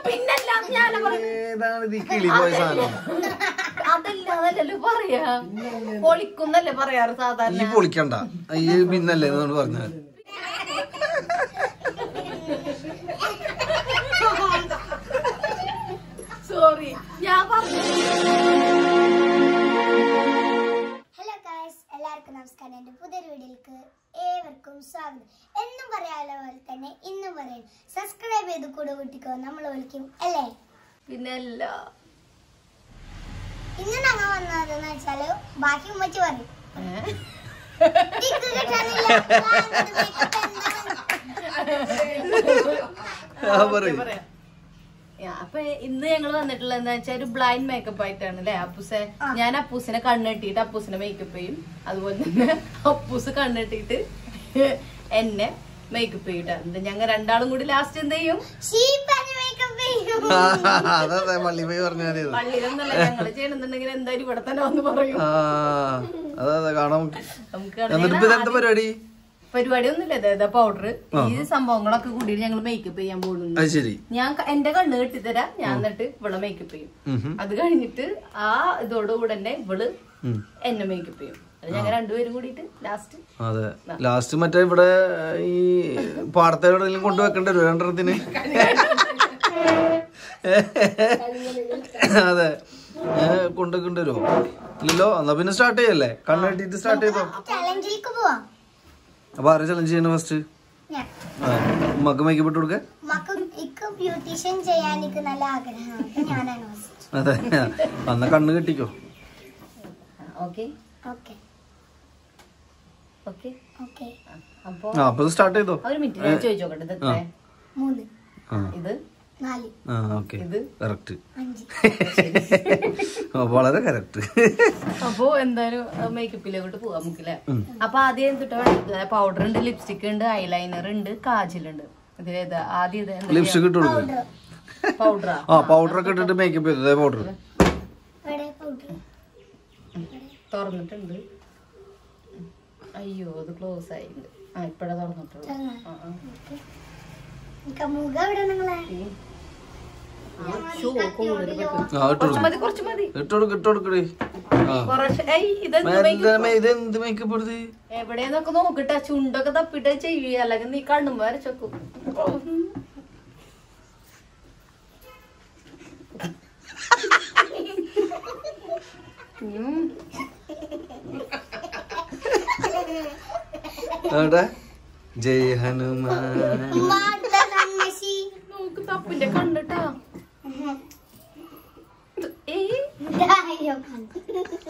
പിന്നല്ല ഞാൻ ഏതാണ് ഇത് ഈ കിളി പോയ സാധനം അതല്ല അതല്ലല്ലോ പറയാ പൊളിക്കുന്നല്ലേ പറയാറ് ഈ സാധാരണ പൊളിക്കണ്ട ഈ പിന്നല്ലേ എന്നോട് പറഞ്ഞാൽ സോറി ഞാൻ പറഞ്ഞു ഹലോ ഗായ്സ് എല്ലാവർക്കും നമസ്കാരം എൻ്റെ പുതിയൊരു വീഡിയോയിലേക്ക് ഏവർക്കും സ്വാഗതം എന്നും പറയാനുള്ള പോലെ തന്നെ ഇന്നും പറയും സബ്സ്ക്രൈബ് ചെയ്ത് കൂടെ കൂട്ടിക്കോ നമ്മൾ വിളിക്കും അല്ലേ പിന്നല്ല ഇന്ന് ഞങ്ങൾ വന്നതെന്ന് വെച്ചാല് ബാക്കി ഉമ്മച്ചി പറയും ഏ? ടിക്ക് കിട്ടാനില്ല. ഞാൻ ഇത് makeup എന്താണ്? പറയും പറയാം. യാ, അപ്പൊ ഇന്ന് ഞങ്ങൾ വന്നിട്ടുള്ള എന്താ വെച്ചാൽ ഒരു ബ്ലൈൻഡ് മേക്കപ്പ് ആയിട്ടാണ് അല്ലെ അപ്പൂസെ ഞാൻ അപ്പൂസിനെ കണ്ണെട്ടിയിട്ട് അപ്പൂസിനെ മേക്കപ്പ് ചെയ്യും അതുപോലെ തന്നെ അപ്പൂസ് കണ്ണെട്ടിയിട്ട് എന്നെ മേക്കപ്പ് ചെയ്തിട്ട് ഞങ്ങൾ രണ്ടാളും കൂടി ലാസ്റ്റ് എന്ത് ചെയ്യും Sheep and makeup ചെയ്യും. അതെ അതെ പള്ളി പോയി പറഞ്ഞാൽ മതി അത്. പള്ളിയിലൊന്നല്ല ഞങ്ങള് ചെയ്യണമെന്നുണ്ടെങ്കിൽ എന്തായാലും ഇവിടെ തന്നെ വന്ന് പറയും ആ അതെ അതെ കാണാൻ നമുക്ക് നമുക്ക് എന്നിട്ട് ഇപ്പൊ ഇതെന്താ പരിപാടി പരിപാടി ഒന്നുമില്ല അതായത് പൗഡർ ഈ സംഭവങ്ങളൊക്കെ കൂടിയിട്ട് ഞങ്ങൾ മേക്കപ്പ് ചെയ്യാൻ പോകുന്നു അത് ശരി ഞാൻ ക- എന്റെ കണ്ണ് കെട്ടിത്തരാം ഞാൻ എന്നിട്ട് ഇവളെ മേക്കപ്പ് ചെയ്യും ഉം. അത് കഴിഞ്ഞിട്ട് ആ ഇതോടുകൂടെ തന്നെ ഇവള് ഉം. എന്നെ മേക്കപ്പ് ചെയ്യും അത് ഞങ്ങൾ രണ്ടുപേരും കൂടിയിട്ട് ലാസ്റ്റ് അതെ ലാസ്റ്റ് മറ്റേ ഇവിടെ ഈ പാടത്തെ എവിടെയെങ്കിലും കൊണ്ടുവെക്കേണ്ടി വരും രണ്ടെണ്ണത്തിന് അതെ കൊണ്ടുവെക്കേണ്ടി വരുമോ ഇല്ലല്ലോ എന്നാ പിന്നെ സ്റ്റാർട്ട് ചെയ്യല്ലേ കണ്ണെട്ടിട്ട് സ്റ്റാർട്ട് ചെയ്തോ ചലഞ്ചിലേക്ക് പോവാം അപ്പൊ ആരെ ചലഞ്ച് ചെയ്യണ ഫസ്റ്റ് ഞാൻ ഉമ്മക്ക് മേക്കപ്പ് ഇട്ട് കൊടുക്ക മക്ക ഇക്ക് ബ്യൂട്ടീഷ്യൻ ചെയ്യാൻ എനിക്ക് നല്ല ആഗ്രഹമാണ് അപ്പൊ ഞാനാണ് ഫസ്റ്റ് അതെ അന്ന കണ്ണ് കെട്ടിക്കോ ഓക്കെ ഓക്കെ ഓക്കെ ഓക്കെ അപ്പൊ ആ അപ്പൊ സ്റ്റാർട്ട് ചെയ്തോ ഒരു മിനിറ്റ് ഞാൻ ചോദിച്ചു നോക്കട്ടെ ഇത് എത്ര മൂന്ന് ആ ഇത് നാല് ആ ഓക്കെ ഇത്? കറക്റ്റ് അഞ്ച് വളരെ കറക്റ്റ് അപ്പൊ എന്തായാലും മേക്കപ്പിലോട്ട് പോവാം നമുക്കില്ലേ അപ്പൊ ആദ്യം എന്തിട്ടാ പൗഡർ ഉണ്ട് ലിപ്സ്റ്റിക് ഉണ്ട് ഐലൈനർ ഉണ്ട് കാജലുണ്ട് ഇതിലേത് ആദ്യം ഇത് ലിപ്സ്റ്റിക് ഇട്ട് കൊടുക്കും പൗഡറാ ആ പൗഡർ ഒക്കെ ഇട്ടിട്ട് മേക്കപ്പ് ചെയ്തത് പൗഡർ ഇവിടെ പൗഡർ തുറന്നിട്ടുണ്ട് അയ്യോ അത് ക്ലോസ് ആയിട്ടുണ്ട് ആ ഇപ്പഴാ തുറന്നിട്ടുള്ളൂ ആ, ആ. എനിക്ക് മുഖം ഇവിടെ നിങ്ങളെ ആ, ഷോ, കൂടുതല് പറ്റും. ആ ഇട്ട് കുറച്ച് കൊടുക്കും മതി കുറച്ച് മതി ഇട്ട് കൊടുക്ക് ഇട്ട് കൊടുക്കടേ ആ കുറച്ച് ഏയ് ഇതെന്ത് മെല്ലെ makeup? മേ- ഇത് എന്ത് മേക്കപ്പ് എടുത്ത് എവിടെയെന്നൊക്കെ നോക്കിട്ട് ആ ചുണ്ടൊക്കെ തപ്പിട്ട് ചെയ്യുക അല്ലെങ്കിൽ നീ കണ്ണും വരച്ചോക്കും എവിടെ ജയ് ഹനുമാൻ ഉമ്മ അടുത്ത കൺമശി നോക്ക് തപ്പിന്റെ കണ്ടിട്ടാ ഏയ് ഇതായോ കണ്ണ്.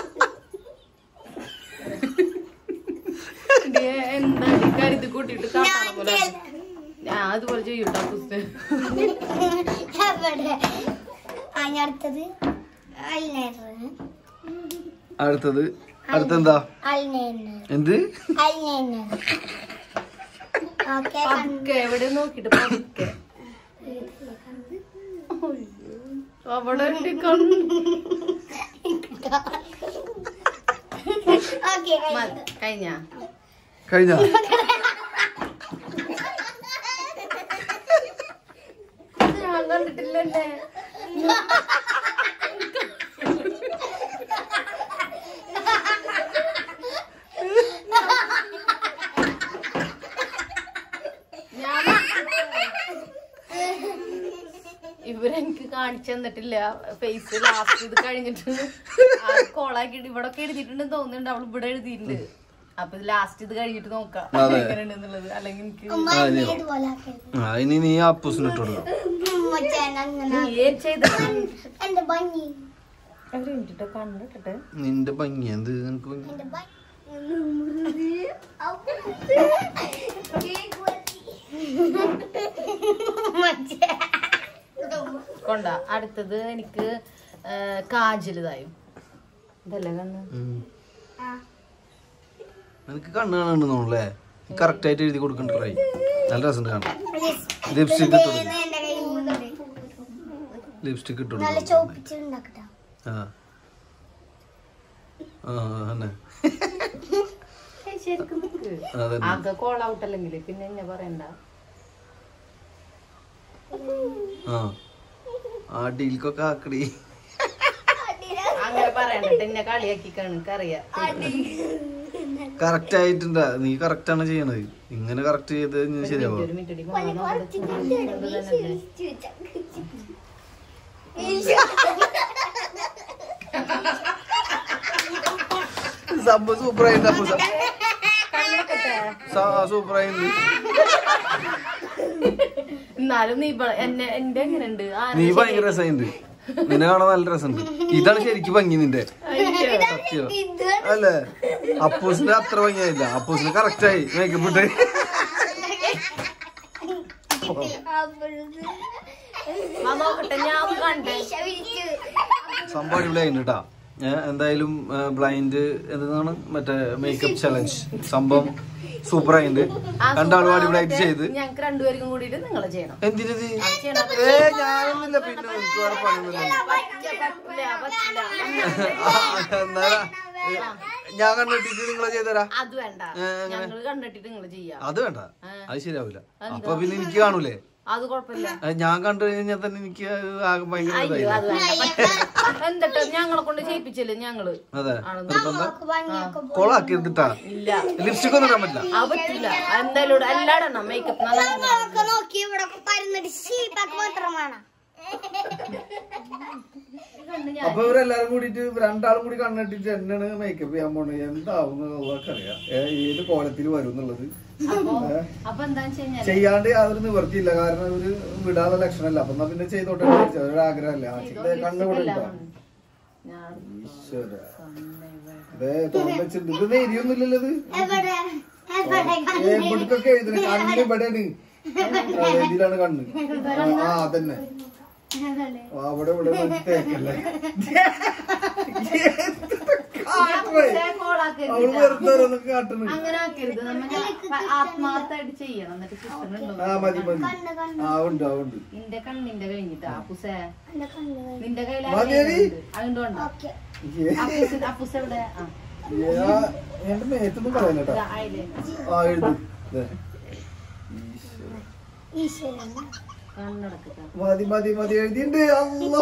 ദേ, എന്താ ഈ കരുതി കൂട്ടിയിട്ട് കാട്ടാന പോലെ ഞാൻ അതുപോലെ ചെയ്യൂട്ടാ പുസ്തകം എവിടെ ആ ഞാൻ അടുത്തത് അൽനേർ അടുത്തത് അടുത്തെന്താ അൽനേർ എന്ത് അൽനേർ ഓക്കെ പതുക്കെ എവിടെ നോക്കിട്ട് പതുക്കെ അവിടെ ഉണ്ട് കണ്ണ് ഓക്കെ മതി, കഴിഞ്ഞാ കഴിഞ്ഞ ഞാൻ കണ്ടിട്ടില്ലല്ലേ ഞാൻ ഇവരെനിക്ക് കാണിച്ചു തന്നിട്ടില്ല ഫേസ് ലാസ്റ്റ് ഇത് കഴിഞ്ഞിട്ട് കോളാക്കിട്ട് ഇവിടെ ഒക്കെ എഴുതിയിട്ടുണ്ടെന്ന് തോന്നുന്നുണ്ട് അവൾ ഇവിടെ എഴുതിയിട്ടുണ്ട് അപ്പൊ ലാസ്റ്റ് ഇത് കഴിഞ്ഞിട്ട് നോക്കാം അതെ. എങ്ങനെയുണ്ടെന്നുള്ളത് അല്ലെങ്കിൽ എനിക്ക് ഉമ്മ ആ, എന്നെ ഇനിയോ? ഇതുപോലെ ആക്കരുത് ആ ഇനി നീ അപ്പൂസിന് ഇട്ട് കൊടുക്കാം ഉമ്മച്ചാൻ അങ്ങനെ നീ ഏത് ചെയ്തത് എന്റെ ഭംഗി ഒരു മിനിറ്റ് കണ്ടിട്ടെ നിന്റെ ഭംഗി എന്ത് നിനക്ക് ഭംഗി എന്റെ ഭംഗി കൊണ്ട അടുത്തത് എനിക്ക് കാജൽ ഇതായും ഇതല്ലേ കണ്ണ് ഉം. നിനക്ക് കണ്ണ് കാണുന്നുണ്ടല്ലേ കറക്റ്റ് ആയിട്ട് എഴുതി കൊടുക്കണ്ടേ നല്ല രസമുണ്ട് കാണാൻ ലിപ്സ്റ്റിക് ഇട്ട് കൊടുക്കും എന്റെ കയ്യിൽ ലിപ്സ്റ്റിക് ഇട്ട് നല്ല കൊടുക്കും ചോപ്പിച്ചുണ്ടാക്കട്ടോ ആ ആ തന്നെ ഏയ് ശരിക്കും നിക്ക്. അതന്നെ ആകെ കോൾ ഔട്ട് അല്ലെങ്കിൽ പിന്നെ എന്നെ പറയണ്ട ആ ആ ഡീൽക്കൊക്കെ ആക്കടി അങ്ങനെ പറയണ്ട എന്നെ കളിയാക്കി എനിക്കറിയാം കറക്റ്റ് ആയിട്ടുണ്ട് നീ കറക്റ്റ് ആണ് ചെയ്യണത് ഇങ്ങനെ കറക്റ്റ് ചെയ്ത് കഴിഞ്ഞാൽ ശരിയാവും ഒരു മിനിറ്റ് ഇടി, മോനെ നോക്കട്ടെ. സംഭവം സൂപ്പർ ആയിട്ട് അപ്പൊ സൂപ്പർ ആയിട്ട് എന്നാലും നീ ഇപ്പൊ എന്നെ എന്റെ എങ്ങനെയുണ്ട് നീ ഭയങ്കര രസമുണ്ട് നിന്നെ കാണാൻ നല്ല രസമുണ്ട് ഇതാണ് ശരിക്കും ഭംഗി നിന്റെ സത്യം അല്ലേ അപ്പൂസിന്റെ അത്ര ഭംഗിയായില്ല അപ്പൂസിന് കറക്റ്റ് ആയി മേക്കപ്പ് ഇട്ട് നോക്കട്ടെ ഞാൻ ഒന്ന് കണ്ടേ സംഭവം അടിപൊളിയായിട്ടുണ്ട് കേട്ടാ ഏഹ് എന്തായാലും ബ്ലൈൻഡ് എന്താണ് മറ്റേ മേക്കപ്പ് ചലഞ്ച് സംഭവം സൂപ്പർ ആയിട്ടുണ്ട് രണ്ടാളും അടിപൊളിയായിട്ട് ചെയ്ത് ഞങ്ങക്ക് രണ്ടുപേർക്കും കൂടിയിട്ട് നിങ്ങൾ ചെയ്യണം എന്തിനത് ചെയ്യണം. ഏ ഞാനൊന്നുമില്ല പിന്നെ നിനക്ക് വേറെ പണിയൊന്നുമില്ല പറ്റില്ല പറ്റില്ല എന്നാലാ ഏ, ഞാൻ കണ്ടിട്ട് നിങ്ങളെ ചെയ്തരാ അത് വേണ്ട ഞങ്ങള് കണ്ടിട്ട് നിങ്ങൾ ചെയ്യാം അത് വേണ്ട അത് ശരിയാവില്ല അപ്പൊ പിന്നെ എനിക്ക് കാണൂലേ അത് കുഴപ്പമില്ല അത് ഞാൻ കണ്ടു കഴിഞ്ഞാൽ തന്നെ എനിക്ക് ആകെ ഭയങ്കര അയ്യോ ഇതായി അത് വേണ്ട പറ്റില്ല. എന്നിട്ട് ഞങ്ങളെ കൊണ്ട് ചെയ്യിപ്പിച്ചില്ലേ ഞങ്ങള് അതെ ആണെന്ന്. നിർബന്ധം കൊളാക്കി എടുത്തിട്ടാ ഇല്ല ലിപ്സ്റ്റിക് ഒന്നും ഇടാൻ പറ്റില്ല അത് പറ്റില്ല എന്തായാലും ഇടാം. എല്ലാം ഇടണം മേക്കപ്പ് നല്ല ഒക്കെ നോക്കി ഇവിടെ പരുന്നിട്ട് ഷീപ്പാക്ക് മാത്രമാണ് അപ്പൊ ഇവരെല്ലാരും കൂടിയിട്ട് രണ്ടാളും കൂടി കണ്ണിട്ടിട്ട് എന്നെയാണ് മേക്കപ്പ് ചെയ്യാൻ പോണത് എന്താവും അറിയാം ഏത് കോലത്തിൽ വരും എന്നുള്ളത് അപ്പൊ അപ്പൊ എന്താന്ന് വെച്ച് കഴിഞ്ഞാല് ചെയ്യാണ്ട് യാതൊരു നിവർത്തിയില്ല കാരണം ഇവര് വിടാനുള്ള ലക്ഷണമല്ല അപ്പൊ എന്നാ പിന്നെ ചെയ്തോട്ടെ എന്ന് വിചാരിച്ചു. ഒരു ആഗ്രഹമല്ല ആ, ചെയ്ത് കണ്ണ് കൂടെ ഇട്ടാ. ഞാൻ ഈശ്വര അതെ തുറന്ന് വെച്ചിട്ടുണ്ട് ഇത് എരിയൊന്നുമില്ലല്ലോ ഇത് എവിടെ എവിടെ എവിടേക്കൊക്കെ എഴുതുന്നത് കണ്ണ് ഇവിടെയാണ് ആ, ഇതിലാണ് കണ്ണ് ആ, ആ അതന്നെ ആ, അവിടെ ഇവിടെ വന്ന് തേക്കല്ലേ കാട്ടണേ. കോളാക്കരുത് അവള് വെറുതെ ഓരോന്നൊക്കെ കാട്ടണ് അങ്ങനെ ആക്കരുത് നമ്മൾ ആത്മാർത്ഥമായിട്ട് ചെയ്യണം എന്നിട്ട് കിട്ടണുണ്ടോ ആ മതി മതി ആ ഉണ്ട് ആ ഉണ്ട് നിന്റെ കണ്ണിന്റെ കഴിഞ്ഞിട്ട് അപ്പുസേ എന്റെ കണ്ണ് നിന്റെ മതിയെടി. കയ്യിൽ അതുകൊണ്ടോ ഓക്കെ ഏ, അപ്പൂസ് അപ്പൂസ് എവിടെ ആ ഏ, ആ, എന്റെ മേത്തൊന്നും കളയല്ലട്ടാ ഇതാ, eyeliner. ആ എഴുതു ദേ. ഈശ്വരൻ കണ്ണടക്കട്ടെ മതി മതി മതി എഴുതിണ്ട് അല്ലോ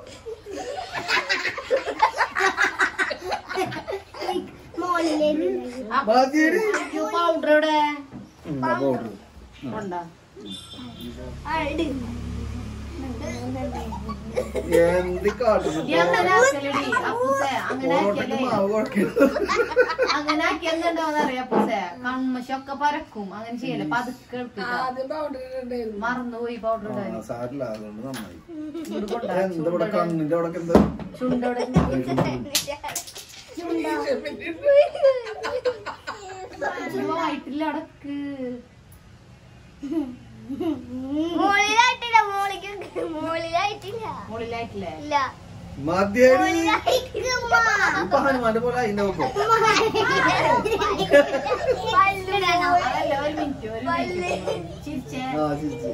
മോളിലേക്ക് മതിയടി പൗഡർ എവിടെ ഉം, ആ powder. ഉണ്ടോ അടി എന്ത് കാട്ടുന്നു ഈ അങ്ങനെ ആക്കലെടി അപ്പൂസേ അങ്ങനെ പൊറോട്ടയ്ക്ക് ആക്കിയല്ലേ മാവ് കുഴക്കണം അങ്ങനെ ആക്കി എന്തുണ്ടോന്ന് അറിയാം അപ്പൂസേ കൺമശൊക്കെ പരക്കും അങ്ങനെ ചെയ്യല്ലേ പതുക്കെ എടുത്തിട്ടാ. മറന്നുപോയി പൗഡർ ഇടാൻ ആ, സാരില്ല അതുകൊണ്ട് നന്നായി ഇങ്ങോട്ട് കൊണ്ടുവാ. എന്താ ഇവിടെ കണ്ണിന്റെ അവിടെ എന്താ ചുണ്ടോടെ ആയിട്ടില്ല അടക്ക് മോളിലായിട്ടില്ല മോളിക്ക് മോളിലായിട്ടില്ല മുകളിലായിട്ടില്ലേ ഇല്ല മതിയടി മോളിലായിട്ടില്ല ഇപ്പൊ ഹനുമാന്റെ പോലെ അതിന്റെ നോക്കും അതല്ല ഒരു മിനിറ്റ് ഒരു മിനിറ്റ് ചിരിച്ചേ ആ ചിരിച്ച്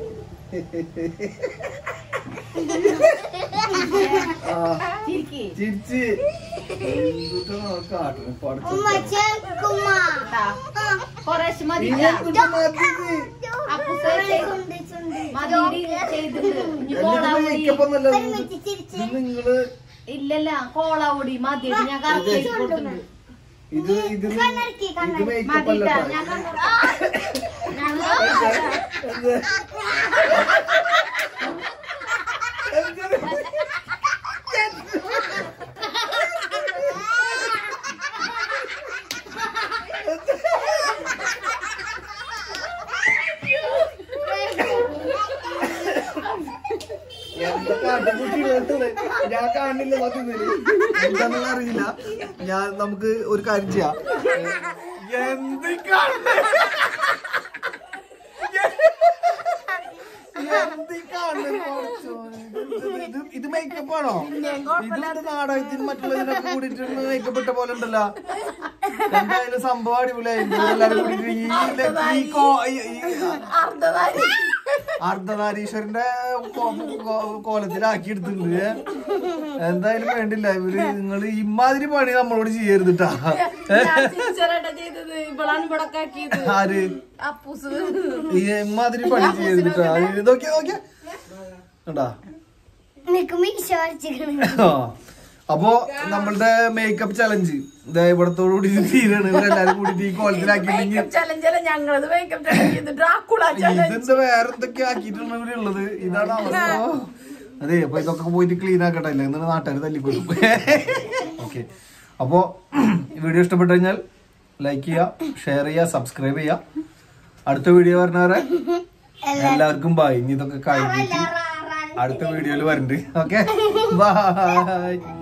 ആ ചിരിക്ക് ചിരിച്ച് എന്തുട്ടാ കാട്ടണം പഠിച്ചു ഉമ്മച്ചേക്കുമ്മ ട്ടാ. കുറേശ്ശെ മതി ഇതെന്തുട്ടാ മതിയത്? അപ്പൂസേ ചുണ്ട് ചുണ്ട് മതി ചെയ്തിട്ടുണ്ട് ഇനി എന്നിട്ട് കോളാവൊടി മേക്കപ്പ് ഒന്നല്ല ഒരുമിച്ച് ചിരിച്ച് ഇത് നിങ്ങള് ഇല്ലല്ല കോളാവൊടി മതി ഞാൻ കറക്റ്റ് ചെയ്ത് കൊടുത്തിട്ടുണ്ട് ഇത് ഇത് നി- കണ്ണടക്കി ഇത് മേക്കപ്പ് അല്ല മതിട്ടാ ഞാൻ ഞാൻ എന്താ കാട്ടിക്കുട്ടി ഞാൻ കാണില്ല സത്യത്തില് എന്താണെന്ന് അറിയില്ല ഞാൻ നമുക്ക് ഒരു കാര്യം ചെയ്യാം എന്ത് കാണുന്നേ എന്ത് ഈ കാണുന്നെ പടച്ചോനെ? ഇത് ഇത് ഇത് മേക്കപ്പ് ആണോ ഇത് നാടകത്തിന് മറ്റുള്ളതിനൊക്കെ കൂടിയിട്ട് മേക്കപ്പ് ഇട്ട പോലെ ഉണ്ടല്ലോ എന്തായാലും സംഭവം അടിപൊളിയായിരുന്നു എല്ലാരും കൂടിയിട്ട് ഈ ഈ കോ- ഈ- ഈ- അർദ്ധനാരീശ്വരന്റെ കോ- കോ- കോലത്തിലാക്കി എടുത്തിട്ടുണ്ട് ഏ. എന്തായാലും വേണ്ടില്ല ഇവര് നിങ്ങൾ ഇമാതിരി പണി നമ്മളോട് ചെയ്യരുതിട്ടാ സിൻസിയറായിട്ടാ ചെയ്തത് ഇവളാണ് ഇവിടെ ആക്കിയത് ആര് അപ്പൂസ് ഈ ഇമാതിരി പണി ചെയ്തിട്ടാ ഇത് നോക്കിയാ നോക്കിയാ കണ്ടാ നിനക്ക് മീശ വരച്ചിരിക്കണ് ആ. അപ്പോ നമ്മളുടെ മേക്കപ്പ് ചലഞ്ച് ഇതാ ഇവിടത്തോടു കൂടി ഇത് തീരാണ് ഇവരെല്ലാരും കൂടിയിട്ട് ഈ കോലത്തിലാക്കിയില്ലെങ്കിൽ ചലഞ്ചല്ല ഞങ്ങളത് മേക്കപ്പ് ചലഞ്ച് ഡ്രാക്കുള ചലഞ്ച് ഇതെന്താ വേറെ എന്തൊക്കെ ആക്കിയിട്ടാണ് ഇവിടെ ഉള്ളത് ഇതാണ് അവസ്ഥ അതെ അപ്പൊ ഇതൊക്കെ പോയിട്ട് ക്ലീൻ ആക്കട്ടെ ഇല്ല എന്നിട്ട് നാട്ടുകാർ തല്ലിക്കൊടുക്കും ഓക്കെ അപ്പോ വീഡിയോ ഇഷ്ടപ്പെട്ടു കഴിഞ്ഞാൽ ലൈക്ക് ചെയ്യുക ഷെയർ ചെയ്യുക സബ്സ്ക്രൈബ് ചെയ്യുക അടുത്ത വീഡിയോ പറഞ്ഞവരെ എല്ലാവർക്കും ബൈ ഇനി ഇതൊക്കെ കഴിഞ്ഞിട്ട് അടുത്ത വീഡിയോയിൽ വരണ്ട് ഓക്കെ ബൈ